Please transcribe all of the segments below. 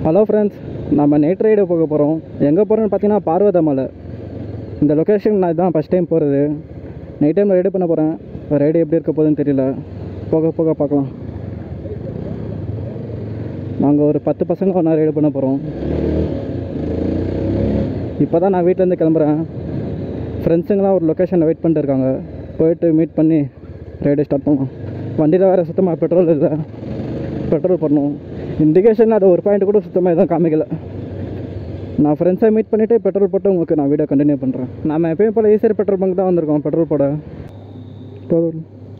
hello friends நம்ம night ride போக போகிறோம் எங்கே போகிறோம்னு பார்த்தீங்கன்னா பார்வதமலை இந்த லொக்கேஷன் நான் இதான் ஃபஸ்ட் டைம் போகிறது நைட் டைம் ரைடு பண்ண போகிறேன் ரைடு எப்படி இருக்க போகுதுன்னு தெரியல போக போக பார்க்கலாம் நாங்கள் ஒரு பத்து பசங்க ஒன்றா ரைடு பண்ண போகிறோம் இப்போ தான் நான் வீட்டிலேருந்து கிளம்புறேன் ஃப்ரெண்ட்ஸுங்களாம் ஒரு லொக்கேஷனில் வெயிட் பண்ணிட்டு இருக்காங்க போயிட்டு மீட் பண்ணி ரைடு ஸ்டார்ட் பண்ணலாம் வண்டியில் வேறு சுத்தமாக பெட்ரோல் இல்லை பெட்ரோல் பண்ணணும் இண்டிகேஷன் அது ஒரு பாயிண்ட் கூட சுத்தமாக எதுவும் காமிக்கல நான் ஃப்ரெண்ட்ஸை மீட் பண்ணிவிட்டு பெட்ரோல் போட்டு உங்களுக்கு நான் வீடியோ கண்டினியூ பண்ணுறேன் நம்ம எப்பயும் போல் ஈஸியர் பெட்ரோல் பங்க் தான் வந்திருக்கோம் பெட்ரோல் போட போதும்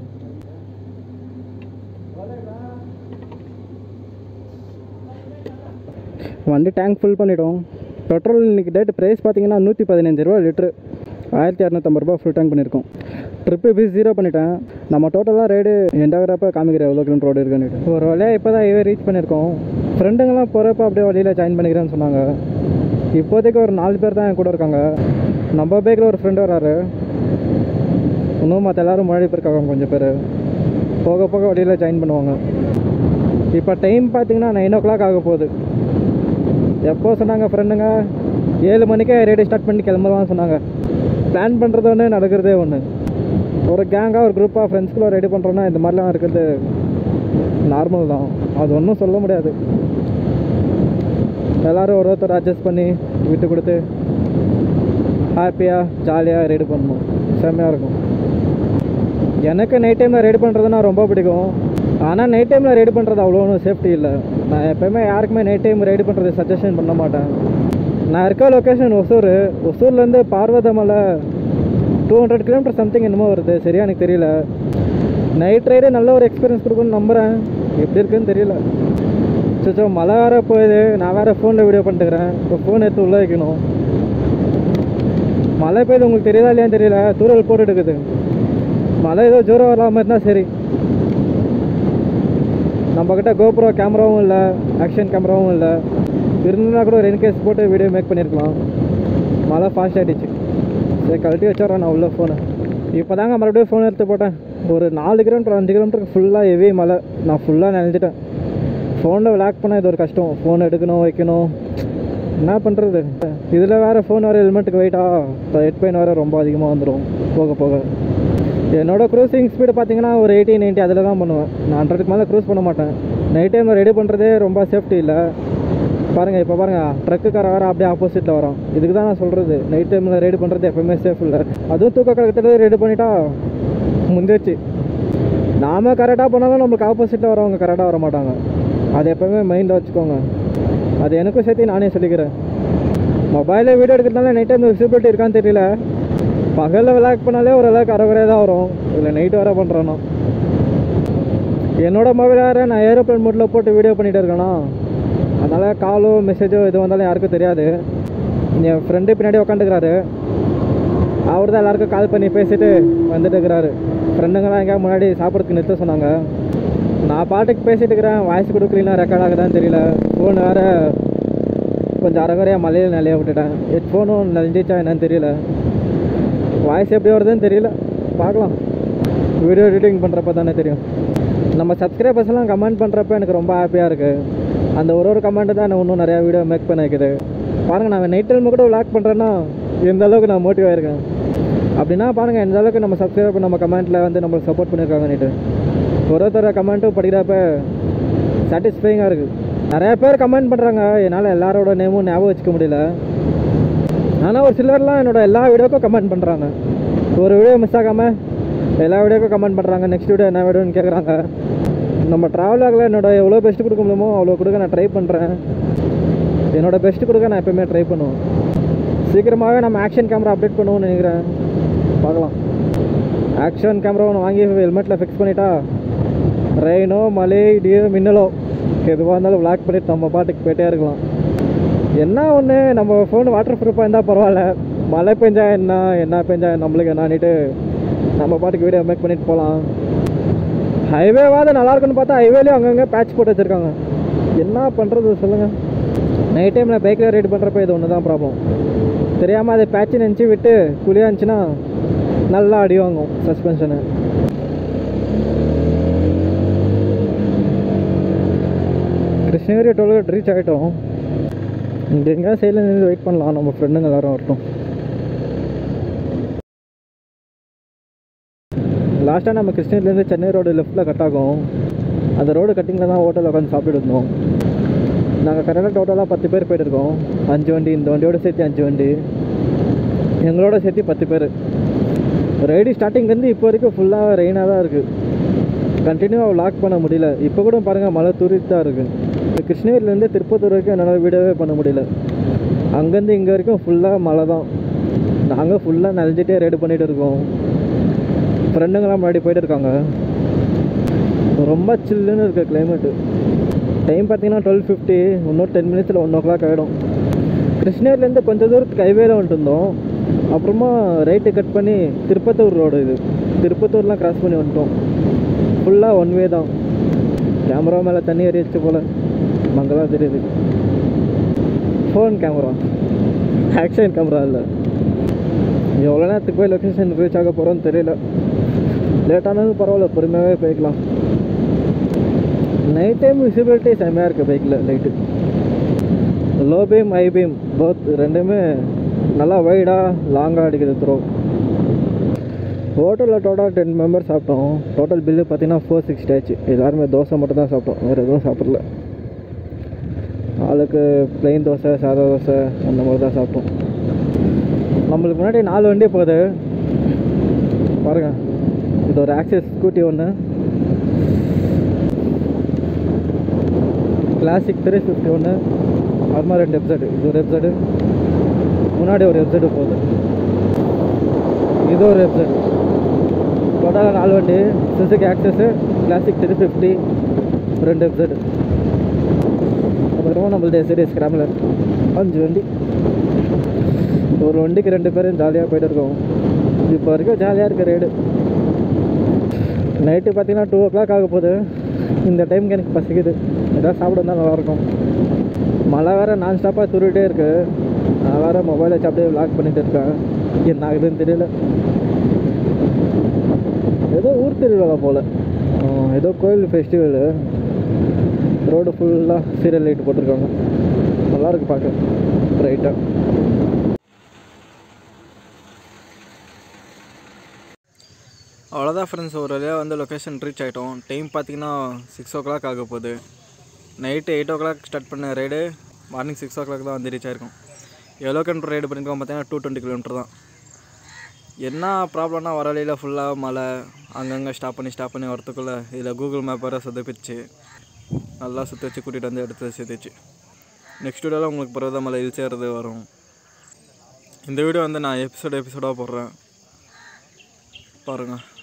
வண்டி டேங்க் ஃபுல் பண்ணிட்டோம் பெட்ரோல் இன்றைக்கி டேட் ப்ரைஸ் பார்த்தீங்கன்னா நூற்றி பதினஞ்சு ரூபா லிட்ரு ஆயிரத்தி இரநூத்தம்பது ரூபா ஃபுல் டேங்க் பண்ணியிருக்கோம் ட்ரிப்பு ஃபீஸ் ஜீரோ பண்ணிட்டேன் நம்ம டோட்டலாக ரைடு எண்டாகிறப்ப காமிக்கிற எவ்வளோ கிலோமீட்டர் ரோடு இருக்குன்னு ஒரு வழியாக இப்போ தான் ஹைவே ரீச் பண்ணியிருக்கோம் ஃப்ரெண்டுங்கெல்லாம் போகிறப்ப அப்படியே வழியில் ஜாயின் பண்ணிக்கிறேன்னு சொன்னாங்க இப்போதைக்கு ஒரு நாலு பேர் தான் என் கூட இருக்காங்க நம்ம பேக்கில் ஒரு ஃப்ரெண்டு வராரு இன்னும் மற்ற எல்லோரும் முன்னாடி போயிருக்காங்க கொஞ்சம் பேர் போக போக வழியில் ஜாயின் பண்ணுவாங்க இப்போ டைம் பார்த்தீங்கன்னா நைன் ஓ கிளாக் ஆக போகுது எப்போ சொன்னாங்க ஃப்ரெண்டுங்க ஏழு மணிக்கே ரைடு ஸ்டார்ட் பண்ணி கிளம்பலாம் சொன்னாங்க பிளான் பண்ணுறது ஒன்று நடக்கிறதே ஒன்று ஒரு கேங்காக ஒரு குரூப்பாக ஃப்ரெண்ட்ஸ்குள்ளே ரெடி பண்ணுறோன்னா இந்த மாதிரிலாம் இருக்கிறது நார்மல் தான் அது ஒன்றும் சொல்ல முடியாது எல்லோரும் ஒரு ஒருத்தர் அட்ஜஸ்ட் பண்ணி விட்டு கொடுத்து ஹாப்பியாக ஜாலியாக ரெடி பண்ணணும் செம்மையாக இருக்கும் எனக்கு நைட் டைமில் ரெடி பண்ணுறதுனா ரொம்ப பிடிக்கும் ஆனால் நைட் டைமில் ரெடி பண்ணுறது அவ்வளோ ஒன்றும் சேஃப்டி இல்லை நான் எப்போயுமே யாருக்குமே நைட் டைம் ரெடி பண்ணுறது சஜஷன் பண்ண மாட்டேன் நான் இருக்க லொக்கேஷன் ஒசூர் ஒசூர்லேருந்து Parvatamalai two hundred kilometre something என்னமோ வருது சரியா எனக்கு தெரியல நைட் ரைடு நல்ல ஒரு எக்ஸ்பீரியன்ஸ் கொடுக்குன்னு நம்புகிறேன் எப்படி இருக்குன்னு தெரியல சச்சோ மழை வேறு போகுது நான் வேறு ஃபோனில் வீடியோ பண்ணிட்டுக்கிறேன் இப்போ ஃபோன் எடுத்து உள்ளே வைக்கணும் மழை பெய்யுது உங்களுக்கு தெரியுதா இல்லையான்னு தெரியல தூரல் போட்டு எடுக்குது மழை ஏதோ ஜோரம் வராமல் இருந்தால் சரி நம்மக்கிட்ட கோப்ரோ கேமராவும் இல்லை ஆக்ஷன் கேமராவும் இல்லை இருந்ததுனா கூட ஒரு இன்கேஸ் போட்டு வீடியோ மேக் பண்ணியிருக்கலாம் மழை ஃபாஸ்ட் ஆகிடுச்சு சரி கழட்டி வச்சிடறேன் நான் உள்ள ஃபோனை இப்போ தாங்க மறுபடியும் ஃபோன் எடுத்து போட்டேன் ஒரு நாலு கிலோமீட்டர் அஞ்சு கிலோமீட்டருக்கு ஃபுல்லாக ஹெவி மழை நான் ஃபுல்லாக நினைஞ்சிட்டேன் ஃபோனில் விளாக் பண்ணால் இது ஒரு கஷ்டம் ஃபோன் எடுக்கணும் வைக்கணும் என்ன பண்ணுறது இதில் வேறு ஃபோன் வேறு ஹெல்மெட்டுக்கு வெயிட்டா ஹெட் பெயின் வேறு ரொம்ப அதிகமாக வந்துடும் போக போக என்னோட க்ரூசிங் ஸ்பீடு பார்த்தீங்கன்னா ஒரு எயிட்டி நைன்ட்டி அதில் தான் பண்ணுவேன் நான் ஹண்ட்ரடுக்கு மேலே க்ரூஸ் பண்ண மாட்டேன் நைட் டைமில் ரெடி பண்ணுறதே ரொம்ப சேஃப்டி இல்லை பாருங்கள் இப்போ பாருங்கள் ட்ரக்குக்கார வேறு அப்படியே ஆப்போசிட்டில் வரோம் இதுக்கு தான் நான் சொல்கிறது நைட் டைமில் ரெடி பண்ணுறது எப்போயுமே சேஃப் இல்லை அதுவும் தூக்க கழகத்தில் ரெடி பண்ணிட்டா முந்திச்சு நாம் கரெக்டாக பண்ணாலும் நம்மளுக்கு ஆப்போசிட்டில் வரவங்க கரெக்டாக வர மாட்டாங்க அது எப்போவுமே மைண்டில் வச்சுக்கோங்க அது எனக்கும் சேர்த்து நானே சொல்லிக்கிறேன் மொபைலில் வீடியோ எடுக்கிறதுனால நைட் டைம் விசிபிலிட்டி இருக்கான்னு தெரியல பகலில் விளாக் பண்ணாலே ஓரளவுக்கு அரைகுறையாக தான் வரும் இதில் நைட்டு வேறு பண்ணுறேன்னா என்னோட மொபைல் வேறு நான் ஏரோப்ளேன் மோட்டில் போட்டு வீடியோ பண்ணிகிட்டு இருக்கேனா அதனால் காலோ மெசேஜோ எது வந்தாலும் யாருக்கும் தெரியாது என் ஃப்ரெண்டு பின்னாடி உக்காந்துக்கிறாரு அவர் தான் எல்லாருக்கும் கால் பண்ணி பேசிட்டு வந்துட்டு இருக்கிறாரு ஃப்ரெண்டுங்களாம் எங்கேயா முன்னாடி சாப்பிட்றதுக்கு நிறுத்த சொன்னாங்க நான் பாட்டுக்கு பேசிட்டு இருக்கிறேன் வாய்ஸ் கொடுக்கலாம் ரெக்கார்ட் ஆகுதான்னு தெரியல ஃபோன் வேறு கொஞ்சம் அரைகுறையாக மலையில் நிலைய விட்டுட்டேன் ஹெட்ஃபோனும் நெஞ்சிச்சா என்னன்னு தெரியல வாய்ஸ் எப்படி வருதுன்னு தெரியல பார்க்கலாம் வீடியோ எடிட்டிங் பண்ணுறப்ப தானே தெரியும் நம்ம சப்ஸ்கிரைபர்ஸ் எல்லாம் கமெண்ட் பண்ணுறப்ப எனக்கு ரொம்ப ஹாப்பியாக இருக்குது அந்த ஒரு ஒரு கமெண்ட்டு தான் நான் இன்னும் நிறையா வீடியோ மேக் பண்ண வைக்குது பாருங்கள் நான் நைட் டைம் கூட விளாக் பண்ணுறேன்னா எந்த அளவுக்கு நான் மோட்டிவ் ஆயிருக்கேன் அப்படின்னா பாருங்கள் எந்த அளவுக்கு நம்ம சப்ஸ்கிரைபர் நம்ம கமெண்ட்டில் வந்து நம்மளுக்கு சப்போர்ட் பண்ணியிருக்காங்க நைட்டு ஒரு ஒருத்தர கமெண்ட்டும் படிக்கிறப்ப சாட்டிஸ்ஃபைங்காக இருக்குது நிறைய பேர் கமெண்ட் பண்ணுறாங்க என்னால் எல்லாரோட நேமும் ஞாபகம் வச்சுக்க முடியல ஆனால் ஒரு சிலர்லாம் என்னோட எல்லா வீடியோக்கும் கமெண்ட் பண்ணுறாங்க ஒரு வீடியோ மிஸ் ஆகாமல் எல்லா வீடியோக்கும் கமெண்ட் பண்ணுறாங்க நெக்ஸ்ட் வீடியோ என்ன வீடியோன்னு கேட்குறாங்க நம்ம ட்ராவல் ஆகல என்னோட எவ்வளோ பெஸ்ட் கொடுக்க முடியுமோ அவ்வளோ கொடுக்க நான் ட்ரை பண்ணுறேன் என்னோட பெஸ்ட் கொடுக்க நான் எப்போயுமே ட்ரை பண்ணுவேன் சீக்கிரமாகவே நம்ம ஆக்ஷன் கேமரா அப்டேட் பண்ணுவோம்னு நினைக்கிறேன் பார்க்கலாம் ஆக்ஷன் கேமரா ஒன்று வாங்கி ஹெல்மெட்டில் ஃபிக்ஸ் பண்ணிட்டா ரெயினோ மழை இடியோ மின்னலோ எதுவாக இருந்தாலும் விளாக் பண்ணிட்டு நம்ம பாட்டுக்கு போயிட்டே இருக்கலாம் என்ன ஒன்று நம்ம ஃபோன் வாட்டர் ப்ரூஃபாக இருந்தால் பரவாயில்ல மழை பெஞ்சா என்ன என்ன பெஞ்சா நம்மளுக்கு என்னான்ட்டு நம்ம பாட்டுக்கு வீடியோ மேக் பண்ணிட்டு போகலாம் ஹைவேவாவது நல்லா இருக்குன்னு பார்த்தா ஹைவேலையும் அங்கங்கே பேட்ச் போட்டு வச்சுருக்காங்க என்ன பண்ணுறது சொல்லுங்கள் நைட் டைமில் பைக்கில் ரைடு பண்ணுறப்ப இது ஒன்று தான் ப்ராப்ளம் தெரியாமல் அதை பேட்ச் நினச்சி விட்டு குழியாக இருந்துச்சுன்னா நல்லா அடி வாங்கும் சஸ்பென்ஷனு கிருஷ்ணகிரி டோல்கேட் ரீச் ஆகிட்டோம் இங்கே எங்கேயா சைடில் நின்று வெயிட் பண்ணலாம் நம்ம ஃப்ரெண்டுங்க எல்லாரும் வரட்டும் லாஸ்ட்டாக நம்ம கிருஷ்ணகிரிலேருந்து சென்னை ரோடு லெஃப்ட்டில் கட் ஆகும் அந்த ரோடு கட்டிங்கில் தான் ஹோட்டலில் உட்காந்து சாப்பிட்டு இருந்தோம் நாங்கள் கரெக்டாக டோட்டலாக பத்து பேர் போயிட்டு இருக்கோம் அஞ்சு வண்டி இந்த வண்டியோட சேர்த்து அஞ்சு வண்டி எங்களோட சேர்த்து பத்து பேர் ரைடு ஸ்டார்டிங்லேருந்து இப்போ வரைக்கும் ஃபுல்லாக ரெயினாக தான் இருக்குது கண்டினியூவாக லாக் பண்ண முடியல இப்போ கூட பாருங்கள் மழை தூரிட்டு தான் இருக்குது இப்போ கிருஷ்ணகிரிலேருந்து திருப்பத்தூர் வரைக்கும் என்னால் வீடவே பண்ண முடியல அங்கேருந்து இங்கே வரைக்கும் ஃபுல்லாக மழை தான் நாங்கள் ஃபுல்லாக நனைஞ்சிட்டே ரைடு பண்ணிகிட்டு இருக்கோம் ஃப்ரெண்டுங்களாம் முன்னாடி போயிட்டு இருக்காங்க ரொம்ப சில்லுன்னு இருக்குது கிளைமேட்டு டைம் பார்த்தீங்கன்னா டுவெல் ஃபிஃப்டி இன்னும் டென் மினிட்ஸில் ஒன் ஓ கிளாக் ஆகிடும் கிருஷ்ணகிரிலேருந்து கொஞ்சம் தூரத்துக்கு ஹைவேல வந்துட்டு இருந்தோம் அப்புறமா ரைட்டு கட் பண்ணி திருப்பத்தூர் ரோடு இது திருப்பத்தூர்லாம் கிராஸ் பண்ணி வந்துட்டோம் ஃபுல்லாக ஒன் வே தான் கேமரா மேலே தண்ணி எறிச்சு போல் மங்களாக தெரியுது ஃபோன் கேமரா ஆக்ஷன் கேமரா இல்லை எவ்வளோ நேரத்துக்கு போய் லொக்கேஷன் ரீச் ஆக போகிறோன்னு தெரியல லேட்டானாலும் பரவாயில்ல பொறுமையாகவே போய்க்கலாம் நைட் டைம் விசிபிலிட்டி செம்மையாக இருக்குது பைக்கில் light low beam high beam both ரெண்டுமே நல்லா வைடாக லாங்காக அடிக்குது த்ரோ ஹோட்டலில் டோட்டல் டென் மெம்பர்ஸ் சாப்பிட்டோம் டோட்டல் பில்லு பார்த்தீங்கன்னா ஃபோர் சிக்ஸ்டி ஆச்சு எல்லாருமே தோசை மட்டும் தான் சாப்பிட்டோம் வேறு எதுவும் சாப்பிடல ஆளுக்கு ப்ளெயின் தோசை சாதா தோசை அந்த மாதிரி தான் சாப்பிட்டோம் நம்மளுக்கு முன்னாடி நாலு வண்டி போகுது பாருங்க இது ஒரு ஆக்சஸ் ஸ்கூட்டி ஒன்று கிளாசிக் த்ரீ ஃபிஃப்டி ஒன்று அப்புறமா ரெண்டு எபிசோடு இது ஒரு எபிசோடு முன்னாடி ஒரு எபிசோடு போகுது இது ஒரு எபிசோடு டோட்டலாக நாலு வண்டி சுசுக்கு ஆக்சஸ்ஸு கிளாசிக் த்ரீ ஃபிஃப்டி ரெண்டு எபிசோடு அப்புறமா நம்மள்ட்ட சீரியஸ் ஸ்கிராமில் அஞ்சு வண்டி ஒரு வண்டிக்கு ரெண்டு பேரும் ஜாலியாக போயிட்டு இருக்கோம் இப்போ வரைக்கும் ஜாலியாக இருக்க ரைடு நைட்டு பார்த்தீங்கன்னா டூ ஓ கிளாக் ஆக போகுது இந்த டைமுக்கு எனக்கு பசிக்குது ஏதாவது சாப்பிட இருந்தால் நல்லாயிருக்கும் மழை வேறு நான் ஸ்டாப்பாக துருவிட்டே இருக்கு நான் வேறு மொபைலை வச்சு அப்படியே லாக் பண்ணிட்டு இருக்கேன் என்ன ஆகுதுன்னு தெரியல ஏதோ ஊர் திருவிழா போல் ஏதோ கோயில் ஃபெஸ்டிவலு ரோடு ஃபுல்லாக சீரியல் லைட் போட்டிருக்காங்க நல்லாயிருக்கு பார்க்க ரைட்டாக அவ்வளோதான் ஃப்ரெண்ட்ஸ் ஒரு வழியாக வந்து லொக்கேஷன் ரீச் ஆகிட்டோம் டைம் பார்த்தீங்கன்னா சிக்ஸ் ஓ கிளாக் ஆக போகுது night eight o'clock start பண்ண ride morning six o'clock தான் வந்து ரீச் ஆயிருக்கும் எவ்வளோ கிலோமீட்டர் ரைடு பண்ணியிருக்கோம் பார்த்தீங்கன்னா டூ டுவெண்ட்டி கிலோமீட்டர் தான் என்ன ப்ராப்ளம்னா வர வழியில் ஃபுல்லாக மழை அங்கங்கே ஸ்டாப் பண்ணி ஸ்டாப் பண்ணி வரத்துக்குள்ளே இதில் கூகுள் மேப் வேறு சொதப்பிச்சு நல்லா சுற்றி வச்சு கூட்டிகிட்டு வந்து எடுத்து சேர்த்துச்சு நெக்ஸ்ட் வீடியோவில் உங்களுக்கு பருவத மலை ஹில்ஸ் ஏறது வரும் இந்த வீடியோ வந்து நான் எபிசோடு எபிசோடாக போடுறேன் பாருங்கள்